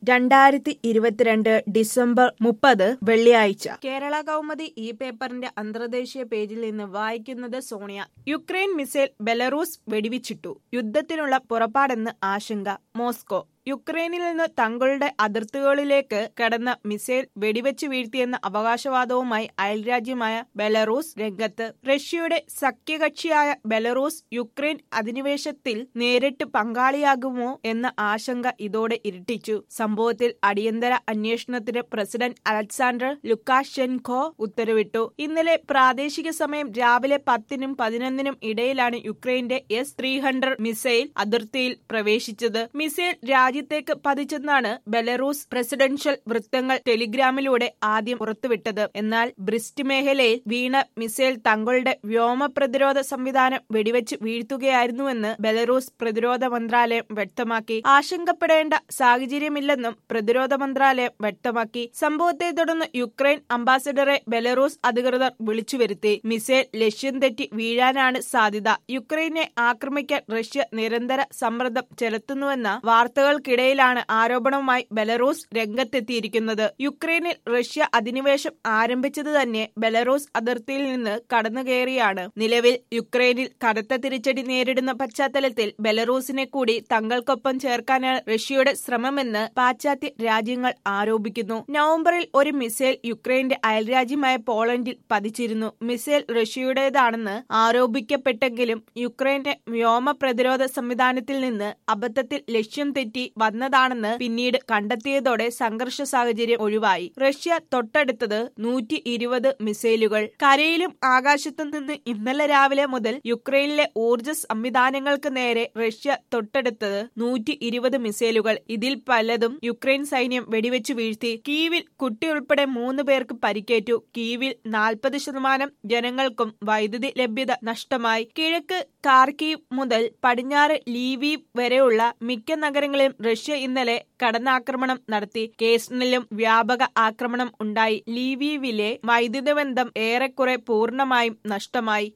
രണ്ടായിരത്തി ഇരുപത്തിരണ്ട് ഡിസംബർ മുപ്പത് വെള്ളിയാഴ്ച കേരള കൗമുദി ഈ പേപ്പറിന്റെ അന്തർദേശീയ പേജിൽ നിന്ന് വായിക്കുന്നത് സോണിയ യുക്രൈൻ മിസൈൽ ബെലറൂസ് വെടിവെച്ചിട്ടു യുദ്ധത്തിനുള്ള പുറപ്പാടെന്ന് ആശങ്ക മോസ്കോ യുക്രൈനിൽ നിന്ന് തങ്ങളുടെ അതിർത്തികളിലേക്ക് കടന്ന മിസൈൽ വെടിവെച്ച് വീഴ്ത്തിയെന്ന അവകാശവാദവുമായി അയൽരാജ്യമായ ബെലറൂസ് രംഗത്ത് റഷ്യയുടെ സഖ്യകക്ഷിയായ ബെലറൂസ് യുക്രൈൻ അധിനിവേശത്തിൽ നേരിട്ട് പങ്കാളിയാകുമോ എന്ന ആശങ്ക ഇതോടെ ഇരട്ടിച്ചു സംഭവത്തിൽ അടിയന്തര അന്വേഷണത്തിന് പ്രസിഡന്റ് അലക്സാണ്ടർ ലുക്കാഷെൻകോ ഉത്തരവിട്ടു ഇന്നലെ പ്രാദേശിക സമയം രാവിലെ പത്തിനും പതിനൊന്നിനും ഇടയിലാണ് യുക്രൈന്റെ എസ് ത്രീ ഹൺഡ്രഡ് മിസൈൽ അതിർത്തിയിൽ പ്രവേശിച്ചത് മിസൈൽ രാജ്യത്തേക്ക് പതിച്ചെന്നാണ് ബെലറൂസ് പ്രസിഡൻഷ്യൽ വൃത്തങ്ങൾ ടെലിഗ്രാമിലൂടെ ആദ്യം പുറത്തുവിട്ടത് എന്നാൽ ബ്രിസ്റ്റ് മേഖലയിൽ വീണ മിസൈൽ തങ്ങളുടെ വ്യോമ പ്രതിരോധ സംവിധാനം വെടിവെച്ച് വീഴ്ത്തുകയായിരുന്നുവെന്ന് ബെലറൂസ് പ്രതിരോധ മന്ത്രാലയം വ്യക്തമാക്കി ആശങ്കപ്പെടേണ്ട സാഹചര്യമില്ലെന്നും പ്രതിരോധ മന്ത്രാലയം വ്യക്തമാക്കി സംഭവത്തെ തുടർന്ന് യുക്രൈൻ അംബാസഡറെ ബെലറൂസ് അധികൃതർ വിളിച്ചു വരുത്തി മിസൈൽ ലക്ഷ്യം തെറ്റി വീഴാനാണ് സാധ്യത യുക്രൈനെ ആക്രമിക്കാൻ റഷ്യ നിരന്തര സമ്മർദ്ദം ചെലുത്തുന്നുവെന്ന വാർത്തകൾക്കിടയിലാണ് ആരോപണവുമായി ബെലറൂസ് രംഗത്തെത്തിയിരിക്കുന്നത് യുക്രൈനിൽ റഷ്യ അധിനിവേശം ആരംഭിച്ചത് തന്നെ ബെലറൂസ് അതിർത്തിയിൽ നിന്ന് കടന്നുകയറിയാണ് നിലവിൽ യുക്രൈനിൽ കനത്ത തിരിച്ചടി നേരിടുന്ന പശ്ചാത്തലത്തിൽ ബെലറൂസിനെ കൂടി തങ്ങൾക്കൊപ്പം ചേർക്കാനാണ് റഷ്യയുടെ ശ്രമമെന്ന് പാശ്ചാത്യ രാജ്യങ്ങൾ ആരോപിക്കുന്നു നവംബറിൽ ഒരു മിസൈൽ യുക്രൈന്റെ അയൽരാജ്യമായ പോളണ്ടിൽ പതിച്ചിരുന്നു മിസൈൽ റഷ്യയുടേതാണെന്ന് ആരോപിക്കപ്പെട്ടെങ്കിലും യുക്രൈന്റെ വ്യോമ പ്രതിരോധ സംവിധാനത്തിൽ നിന്ന് അബദ്ധത്തിൽ ലക്ഷ്യം തെറ്റി വന്നതാണെന്ന് പിന്നീട് കണ്ടെത്തിയതോടെ സംഘർഷ സാഹചര്യം ഒഴിവായി റഷ്യ തൊട്ടടുത്തത് നൂറ്റി ഇരുപത് മിസൈലുകൾ കരയിലും ആകാശത്തും നിന്ന് ഇന്നലെ രാവിലെ മുതൽ യുക്രൈനിലെ ഊർജ സംവിധാനങ്ങൾക്ക് നേരെ റഷ്യ തൊട്ടടുത്തത് നൂറ്റി ഇരുപത് മിസൈലുകൾ ഇതിൽ പലതും യുക്രൈൻ സൈന്യം വെടിവെച്ചു വീഴ്ത്തി കീവിൽ കുട്ടിയുൾപ്പെടെ മൂന്ന് പേർക്ക് പരിക്കേറ്റു കീവിൽ നാൽപ്പത് ശതമാനം ജനങ്ങൾക്കും വൈദ്യുതി ലഭ്യത നഷ്ടമായി കിഴക്ക് കാർക്കീവ് മുതൽ പടിഞ്ഞാറ് ലീവീവ് വരെയുള്ള മിക്ക നഗരങ്ങളിലും റഷ്യ ഇന്നലെ കടന്നാക്രമണം നടത്തി കേസ്ണിലും വ്യാപക ആക്രമണം ഉണ്ടായി ലീവീവിലെ വൈദ്യുത ബന്ധം ഏറെക്കുറെ പൂർണ്ണമായും നഷ്ടമായി